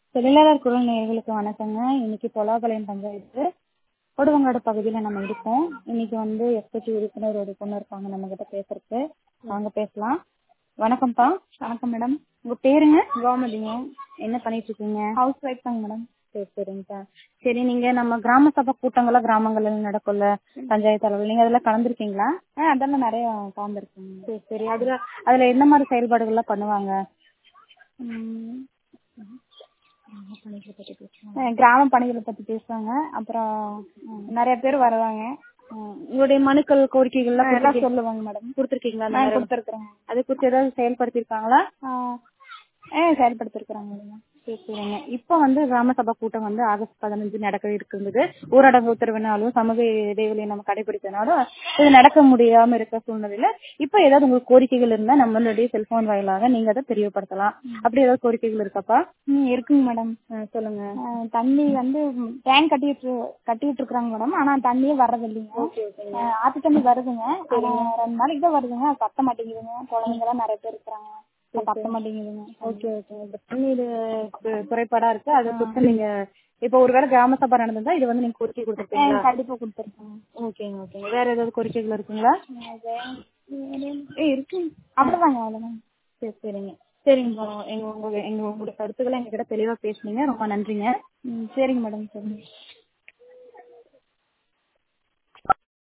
தொழிலாளர் குரல் நேயர்களுக்கு வணக்கங்க இன்னைக்கு பொலாபாளையம் பஞ்சாயத்து கொடுவங்காடு பகுதியில் நம்ம இருக்கோம் இன்னைக்கு வந்து எஸ்பெக்டி உறுப்பினர் ஒரு பொண்ணு இருக்காங்க நம்ம கிட்ட பேசுறதுக்கு அவங்க பேசலாம் வணக்கம்ப்பா வணக்கம் மேடம் உங்க பேருங்க கோமதிங்க என்ன பண்ணிட்டு இருக்கீங்க ஹவுஸ் ஒய்ஃப் தாங்க மேடம் சரி சரிங்கப்பா சரி நீங்க நம்ம கிராம சபை கூட்டங்கள்லாம் கிராமங்கள்ல நடக்கும்ல பஞ்சாயத்து அளவில் நீங்க அதெல்லாம் கலந்துருக்கீங்களா ஆ அதெல்லாம் நிறைய கலந்துருக்கேங்க சரி சரி அதுல அதுல என்ன மாதிரி செயல்பாடுகள்லாம் பண்ணுவாங்க கிராம பணிகளை பத்தி பேசுவாங்க அப்புறம் நிறைய பேர் வருவாங்க உங்களுடைய மனுக்கள் கோரிக்கைகள்லாம் எல்லாம் சொல்லுவாங்க மேடம் கொடுத்துருக்கீங்களா கொடுத்துருக்குறேன் அது குறித்து ஏதாவது செயல்படுத்திருக்காங்களா ஆ செயல்படுத்திருக்கிறாங்க மேடம் சரி சரிங்க இப்போ வந்து கிராம சபை கூட்டம் வந்து ஆகஸ்ட் பதினஞ்சு நடக்க இருக்குது ஊரடங்கு உத்தரவினாலும் சமூக இடைவெளியை நம்ம கடைபிடித்தனாலும் இது நடக்க முடியாம இருக்க சூழ்நிலையில இப்போ ஏதாவது உங்களுக்கு கோரிக்கைகள் இருந்தா நம்மளுடைய செல்போன் வாயிலாக நீங்க அதை தெரியப்படுத்தலாம் அப்படி ஏதாவது கோரிக்கைகள் இருக்காப்பா ம் இருக்குங்க மேடம் சொல்லுங்க தண்ணி வந்து டேங்க் கட்டிட்டு கட்டிட்டு இருக்காங்க மேடம் ஆனா தண்ணியே வர்றது இல்லைங்க ஆத்து தண்ணி வருதுங்க ஆனா ரெண்டு நாளைக்கு தான் வருதுங்க பத்த மாட்டேங்குதுங்க குழந்தைங்க எல்லாம் நிறைய பேர் இருக்கிறாங்க பத்த மாட்டேங்குதுங்க ஓகே ஓகே இந்த தண்ணீர் குறைபாடா இருக்கு அதை குறித்து நீங்க இப்போ ஒருவேளை கிராம சபை நடந்ததா இது வந்து நீங்க கோரிக்கை கொடுத்துருக்கீங்களா கண்டிப்பா கொடுத்துருக்கேன் ஓகேங்க ஓகேங்க வேற ஏதாவது கோரிக்கைகள் இருக்குங்களா இருக்கு அவ்வளவுதாங்க அவ்வளவுதாங்க சரி சரிங்க சரிங்க எங்க உங்க எங்க உங்களுடைய கருத்துக்களை எங்ககிட்ட தெளிவா பேசுனீங்க ரொம்ப நன்றிங்க சரிங்க மேடம் சரிங்க